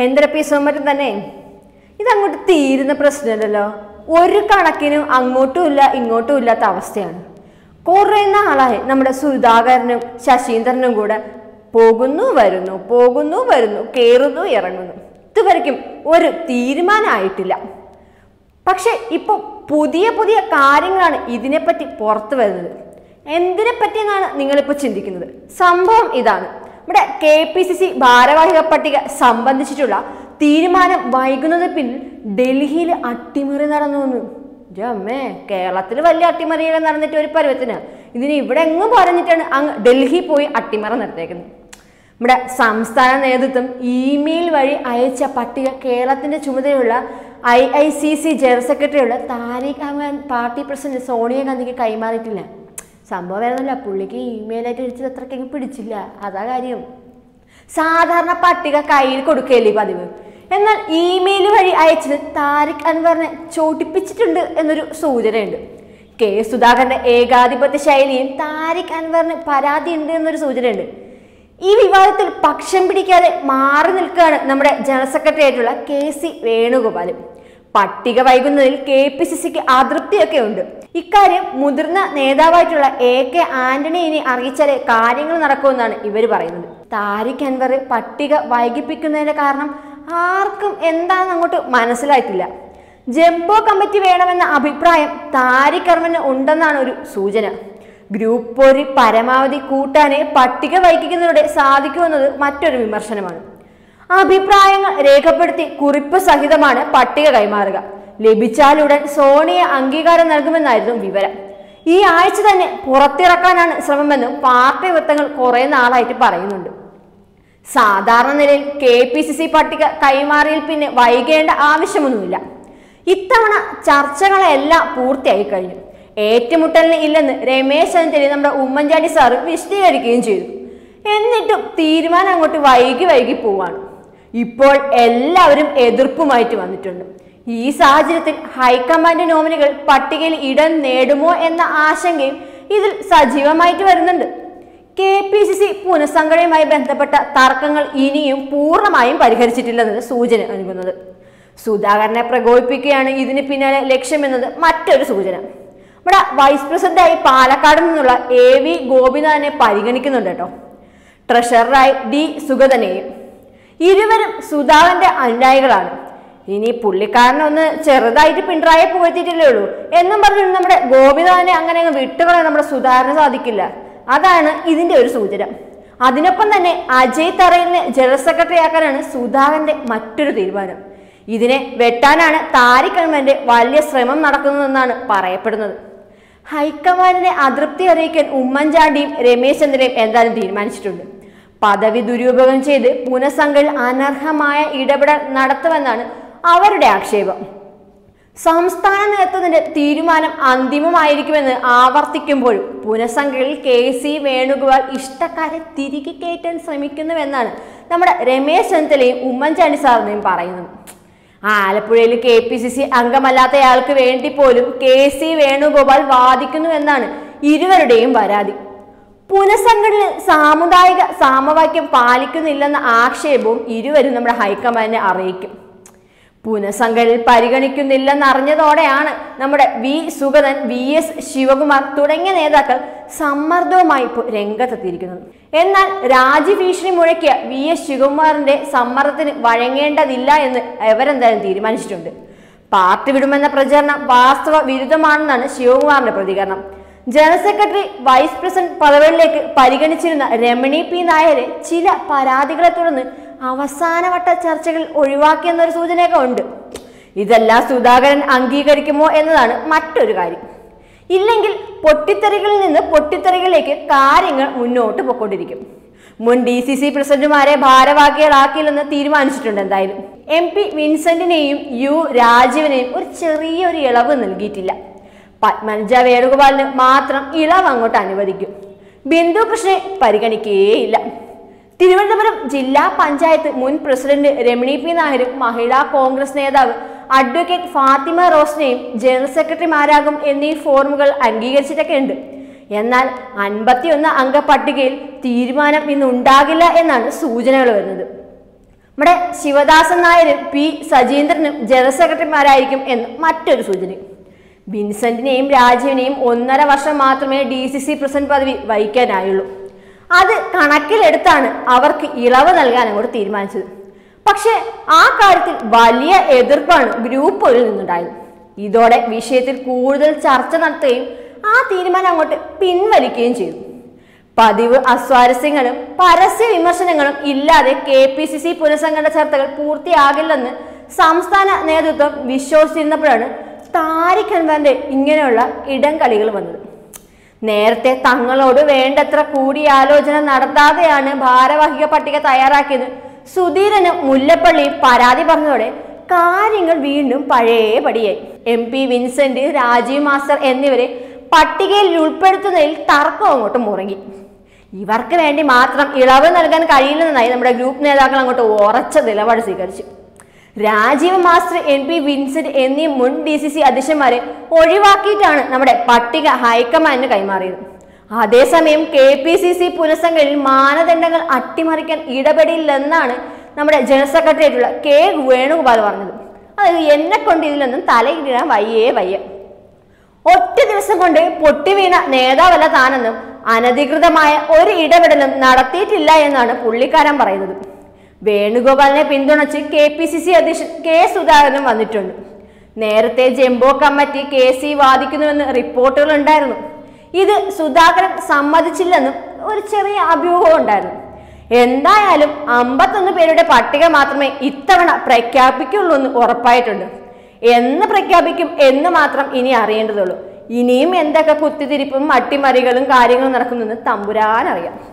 എന്തൊരു മറ്റും തന്നെ ഇതങ്ങോട്ട് തീരുന്ന പ്രശ്നമല്ലല്ലോ ഒരു കണക്കിനും അങ്ങോട്ടും ഇല്ല ഇങ്ങോട്ടും ഇല്ലാത്ത അവസ്ഥയാണ് കുറേ നാളായി നമ്മുടെ സുധാകരനും ശശീന്ദ്രനും കൂടെ പോകുന്നു വരുന്നു പോകുന്നു വരുന്നു കയറുന്നു ഇറങ്ങുന്നു ഇതുവരെയ്ക്കും ഒരു തീരുമാനമായിട്ടില്ല പക്ഷെ ഇപ്പോൾ പുതിയ പുതിയ കാര്യങ്ങളാണ് ഇതിനെപ്പറ്റി പുറത്തു വരുന്നത് എന്തിനെ പറ്റിയെന്നാണ് നിങ്ങളിപ്പോൾ ചിന്തിക്കുന്നത് സംഭവം ഇതാണ് ഇവിടെ കെ പി സി സി ഭാരവാഹിക പട്ടിക സംബന്ധിച്ചിട്ടുള്ള തീരുമാനം വൈകുന്നത് പിന്നിൽ ഡൽഹിയിൽ അട്ടിമറി നടന്നു വന്നു അമ്മേ കേരളത്തിൽ വലിയ അട്ടിമറിയൊക്കെ നടന്നിട്ട് ഒരു പരുവത്തിന് ഇതിന് ഇവിടെ എങ്ങും പറഞ്ഞിട്ടാണ് അങ്ങ് ഡൽഹി പോയി അട്ടിമറ നടത്തേക്കുന്നത് നമ്മുടെ സംസ്ഥാന നേതൃത്വം ഇമെയിൽ വഴി അയച്ച പട്ടിക കേരളത്തിന്റെ ചുമതലയുള്ള A I C C general സെക്രട്ടറിയുള്ള താരിഖ് അഹമ്മദ് പാർട്ടി പ്രസിഡന്റ് സോണിയാഗാന്ധിക്ക് കൈമാറിയിട്ടില്ല സംഭവം വേണമെന്നില്ല പുള്ളിക്ക് ഇമെയിലായിട്ട് അയച്ചത് അത്രയ്ക്ക് പിടിച്ചില്ല അതാ കാര്യം സാധാരണ പട്ടിക കയ്യിൽ കൊടുക്കുകയല്ലേ പതിവ് എന്നാൽ ഇമെയിൽ വഴി അയച്ചത് താരിഖ് അൻവറിനെ ചോട്ടിപ്പിച്ചിട്ടുണ്ട് എന്നൊരു സൂചനയുണ്ട് കെ സുധാകരന്റെ ഏകാധിപത്യ ശൈലിയും താരിഖ് അൻവറിന് പരാതിയുണ്ട് എന്നൊരു സൂചനയുണ്ട് ഈ വിവാദത്തിൽ പക്ഷം പിടിക്കാതെ മാറി നിൽക്കുകയാണ് നമ്മുടെ ജനറൽ സെക്രട്ടറി ആയിട്ടുള്ള കെ സി വേണുഗോപാലും പട്ടിക വൈകുന്നതിൽ കെ പി സി സിക്ക് അതൃപ്തിയൊക്കെ ഉണ്ട് ഇക്കാര്യം മുതിർന്ന നേതാവായിട്ടുള്ള എ കെ ആന്റണിയെ അറിയിച്ചാലേ കാര്യങ്ങൾ നടക്കുമെന്നാണ് ഇവർ പറയുന്നത് താരിഖ് അൻവർ പട്ടിക വൈകിപ്പിക്കുന്നതിന്റെ കാരണം ആർക്കും എന്താണെന്ന് അങ്ങോട്ട് മനസ്സിലായിട്ടില്ല ജംബോ കമ്മിറ്റി വേണമെന്ന അഭിപ്രായം താരിഖ് അർമന് ഉണ്ടെന്നാണ് ഒരു സൂചന ഗ്രൂപ്പ് ഒരു പരമാവധി കൂട്ടാനെ പട്ടിക വൈകിക്കുന്നതിലൂടെ സാധിക്കുമെന്നത് മറ്റൊരു വിമർശനമാണ് അഭിപ്രായങ്ങൾ രേഖപ്പെടുത്തി കുറിപ്പ് സഹിതമാണ് പട്ടിക കൈമാറുക ലഭിച്ചാലുടൻ സോണിയ അംഗീകാരം നൽകുമെന്നായിരുന്നു വിവരം ഈ ആഴ്ച തന്നെ പുറത്തിറക്കാനാണ് ശ്രമമെന്നും പാർട്ടി വൃത്തങ്ങൾ കുറെ നാളായിട്ട് പറയുന്നുണ്ട് സാധാരണ നിലയിൽ കെ പി സി സി പട്ടിക കൈമാറിയിൽ പിന്നെ വൈകേണ്ട ആവശ്യമൊന്നുമില്ല ഇത്തവണ ചർച്ചകളെല്ലാം പൂർത്തിയായി കഴിഞ്ഞു ഏറ്റുമുട്ടലിന് ഇല്ലെന്ന് രമേശ് ചെന്നിത്തല നമ്മുടെ ഉമ്മൻചാണ്ടി സാറ് വിശദീകരിക്കുകയും ചെയ്തു എന്നിട്ടും തീരുമാനം അങ്ങോട്ട് വൈകി വൈകി പോവാണ് ഇപ്പോൾ എല്ലാവരും എതിർപ്പുമായിട്ട് വന്നിട്ടുണ്ട് ഈ സാഹചര്യത്തിൽ ഹൈക്കമാൻഡ് നോമിനികൾ പട്ടികയിൽ ഇടം നേടുമോ എന്ന ആശങ്കയും ഇതിൽ സജീവമായിട്ട് വരുന്നുണ്ട് കെ പി സി സി പുനഃസംഘടനയുമായി ബന്ധപ്പെട്ട തർക്കങ്ങൾ ഇനിയും പൂർണ്ണമായും പരിഹരിച്ചിട്ടില്ലെന്നത് സൂചന നൽകുന്നത് സുധാകരനെ പ്രകോപിപ്പിക്കുകയാണ് ഇതിന് പിന്നാലെ ലക്ഷ്യമെന്നത് മറ്റൊരു സൂചന ഇവിടെ വൈസ് പ്രസിഡന്റായി പാലക്കാട് നിന്നുള്ള എ വി ഗോപിനാഥനെ പരിഗണിക്കുന്നുണ്ട് കേട്ടോ ട്രഷററായി ഡി സുഗതനെയും ഇരുവരും സുധാകരന്റെ അനുയായികളാണ് ഇനി പുള്ളിക്കാരനൊന്ന് ചെറുതായിട്ട് പിണറായി പുകഴ്ത്തിയിട്ടല്ലേ ഉള്ളൂ എന്നും പറഞ്ഞു നമ്മുടെ ഗോപിനാഥനെ അങ്ങനെ അങ്ങ് വിട്ടുകളയാൻ നമ്മുടെ സുധാകരന് സാധിക്കില്ല അതാണ് ഇതിന്റെ ഒരു സൂചന അതിനൊപ്പം തന്നെ അജയ് തറയിലിനെ ജനറൽ സെക്രട്ടറി ആക്കാനാണ് സുധാകരന്റെ മറ്റൊരു തീരുമാനം ഇതിനെ വെട്ടാനാണ് താരിഖ് അഹമ്മദിന്റെ വലിയ ശ്രമം നടക്കുന്നതെന്നാണ് പറയപ്പെടുന്നത് ഹൈക്കമാൻഡിനെ അതൃപ്തി അറിയിക്കാൻ ഉമ്മൻചാണ്ടിയും രമേശ് ചന്ദ്രയും എന്തായാലും തീരുമാനിച്ചിട്ടുണ്ട് പദവി ദുരുപയോഗം ചെയ്ത് പുനഃസംഘടന അനർഹമായ ഇടപെടൽ നടത്തുമെന്നാണ് അവരുടെ ആക്ഷേപം സംസ്ഥാന നേതൃത്വത്തിന്റെ തീരുമാനം അന്തിമമായിരിക്കുമെന്ന് ആവർത്തിക്കുമ്പോഴും പുനഃസംഘടനയിൽ കെ സി വേണുഗോപാൽ ഇഷ്ടക്കാരെ തിരികെ കയറ്റാൻ ശ്രമിക്കുന്നുവെന്നാണ് നമ്മുടെ രമേശ് ചെന്നിത്തലയും ഉമ്മൻചാണ്ടി സാറിനെയും പറയുന്നത് ആലപ്പുഴയിൽ കെ പി സി സി അംഗമല്ലാത്തയാൾക്ക് വേണ്ടി പോലും കെ സി വേണുഗോപാൽ വാദിക്കുന്നുവെന്നാണ് ഇരുവരുടെയും പരാതി പുനഃസംഘടന സാമുദായിക സാമവാക്യം പാലിക്കുന്നില്ലെന്ന ആക്ഷേപവും ഇരുവരും നമ്മുടെ ഹൈക്കമാൻഡിനെ അറിയിക്കും പുനഃസംഘടനയിൽ പരിഗണിക്കുന്നില്ലെന്നറിഞ്ഞതോടെയാണ് നമ്മുടെ V Sugathan V S Sivakumar തുടങ്ങിയ നേതാക്കൾ സമ്മർദ്ദവുമായി ഇപ്പോൾ രംഗത്തെത്തിയിരിക്കുന്നത് എന്നാൽ രാജ്യഭീഷണി മുഴക്കിയ വി എസ് ശിവകുമാറിന്റെ സമ്മർദ്ദത്തിന് വഴങ്ങേണ്ടതില്ല എന്ന് എവരെന്തായാലും തീരുമാനിച്ചിട്ടുണ്ട് പാർട്ടി വിടുമെന്ന പ്രചരണം വാസ്തവ വിരുദ്ധമാണെന്നാണ് ശിവകുമാറിന്റെ പ്രതികരണം ജനറൽ സെക്രട്ടറി വൈസ് പ്രസിഡന്റ് പദവികളിലേക്ക് പരിഗണിച്ചിരുന്ന രമണി പി നായരെ ചില പരാതികളെ തുടർന്ന് അവസാനവട്ട ചർച്ചകൾ ഒഴിവാക്കിയെന്നൊരു സൂചനയൊക്കെ ഉണ്ട് ഇതെല്ലാം സുധാകരൻ അംഗീകരിക്കുമോ എന്നതാണ് മറ്റൊരു കാര്യം ഇല്ലെങ്കിൽ പൊട്ടിത്തെറികളിൽ നിന്ന് പൊട്ടിത്തെറികളിലേക്ക് കാര്യങ്ങൾ മുന്നോട്ട് പൊക്കോണ്ടിരിക്കും മുൻ ഡി സി സി പ്രസിഡന്റുമാരെ ഭാരവാഹികളാക്കില്ലെന്ന് തീരുമാനിച്ചിട്ടുണ്ട് എന്തായാലും എം പി വിൻസെന്റിനെയും യു രാജീവിനെയും ഒരു ചെറിയൊരു ഇളവ് നൽകിയിട്ടില്ല പത്മജ വേണുഗോപാലിന് മാത്രം ഇളവ് അങ്ങോട്ട് അനുവദിക്കും ബിന്ദു കൃഷ്ണനെ പരിഗണിക്കുകയേയില്ല തിരുവനന്തപുരം ജില്ലാ പഞ്ചായത്ത് മുൻ പ്രസിഡന്റ് രമണി പി നായരും മഹിളാ കോൺഗ്രസ് നേതാവ് അഡ്വക്കേറ്റ് ഫാത്തിമ റോസ്നെയും ജനറൽ സെക്രട്ടറിമാരാകും എന്നീ ഫോർമുകൾ അംഗീകരിച്ചിട്ടൊക്കെ ഉണ്ട് എന്നാൽ അൻപത്തിയൊന്ന് അംഗ പട്ടികയിൽ തീരുമാനം ഇന്ന് ഉണ്ടാകില്ല എന്നാണ് സൂചനകൾ വരുന്നത് നമ്മുടെ ശിവദാസൻ നായരും പി സജീന്ദ്രനും ജനറൽ സെക്രട്ടറിമാരായിരിക്കും എന്ന് മറ്റൊരു സൂചന വിൻസെന്റിനെയും രാജീവിനെയും ഒന്നര വർഷം മാത്രമേ ഡി സി സി പ്രസിഡന്റ് പദവി വഹിക്കാനായുള്ളൂ അത് കണക്കിലെടുത്താണ് അവർക്ക് ഇളവ് നൽകാൻ അങ്ങോട്ട് തീരുമാനിച്ചത് പക്ഷേ ആ കാര്യത്തിൽ വലിയ എതിർപ്പാണ് ഗ്രൂപ്പുകളിൽ നിന്നുണ്ടായത് ഇതോടെ വിഷയത്തിൽ കൂടുതൽ ചർച്ച നടത്തുകയും ആ തീരുമാനം അങ്ങോട്ട് പിൻവലിക്കുകയും ചെയ്തു പതിവ് അസ്വാരസ്യങ്ങളും പരസ്യ വിമർശനങ്ങളും ഇല്ലാതെ കെ പി സി സി പുനഃസംഘടന ചർച്ചകൾ പൂർത്തിയാകില്ലെന്ന് സംസ്ഥാന നേതൃത്വം വിശ്വസിച്ചിരുന്നപ്പോഴാണ് താരിഖ് അൻവറിന്റെ ഇങ്ങനെയുള്ള ഇടം കളികൾ വന്നത് നേരത്തെ തങ്ങളോട് വേണ്ടത്ര കൂടിയാലോചന നടത്താതെയാണ് ഭാരവാഹിക പട്ടിക തയ്യാറാക്കിയത് സുധീരനും മുല്ലപ്പള്ളിയും പരാതി പറഞ്ഞതോടെ കാര്യങ്ങൾ വീണ്ടും പഴയ പടിയായി M P Vincent Rajeev master എന്നിവരെ പട്ടികയിൽ ഉൾപ്പെടുത്തുന്നതിൽ തർക്കം അങ്ങോട്ട് മുറങ്ങി ഇവർക്ക് വേണ്ടി മാത്രം ഇളവ് നൽകാൻ കഴിയില്ലെന്നായി നമ്മുടെ ഗ്രൂപ്പ് നേതാക്കൾ അങ്ങോട്ട് ഉറച്ച നിലപാട് സ്വീകരിച്ചു Rajeev master N P Vincent എന്നീ മുൻ ഡി സി സി അധ്യക്ഷന്മാരെ ഒഴിവാക്കിയിട്ടാണ് നമ്മുടെ പട്ടിക ഹൈക്കമാൻഡിന് കൈമാറിയത് അതേസമയം കെ പി സി സി പുനഃസംഘടനയിൽ മാനദണ്ഡങ്ങൾ അട്ടിമറിക്കാൻ ഇടപെടില്ലെന്നാണ് നമ്മുടെ ജനറൽ സെക്രട്ടറി ആയിട്ടുള്ള കെ വേണുഗോപാൽ പറഞ്ഞത് അതായത് എന്നെ കൊണ്ട് ഇതിലൊന്നും തലയിടാൻ വയ്യേ വയ്യ ഒറ്റ ദിവസം കൊണ്ട് പൊട്ടിവീണ നേതാവല്ല താനെന്നും അനധികൃതമായ ഒരു ഇടപെടലും നടത്തിയിട്ടില്ല എന്നാണ് പുള്ളിക്കാരൻ പറയുന്നത് വേണുഗോപാലിനെ പിന്തുണച്ച് കെ പി സി സി അധ്യക്ഷൻ കെ സുധാകരനും വന്നിട്ടുണ്ട് നേരത്തെ ജംബോ കമ്മിറ്റി കെ സി വാദിക്കുന്നുവെന്ന് റിപ്പോർട്ടുകൾ ഉണ്ടായിരുന്നു ഇത് സുധാകരൻ സമ്മതിച്ചില്ലെന്നും ഒരു ചെറിയ അഭ്യൂഹവും ഉണ്ടായിരുന്നു എന്തായാലും അമ്പത്തൊന്ന് പേരുടെ പട്ടിക മാത്രമേ ഇത്തവണ പ്രഖ്യാപിക്കുള്ളൂ എന്ന് ഉറപ്പായിട്ടുണ്ട് എന്ന് പ്രഖ്യാപിക്കും എന്ന് മാത്രം ഇനി അറിയേണ്ടതുള്ളൂ ഇനിയും എന്തൊക്കെ കുത്തിത്തിരിപ്പും അട്ടിമറികളും കാര്യങ്ങളും നടക്കുന്നെന്ന് തമ്പുരാൻ അറിയാം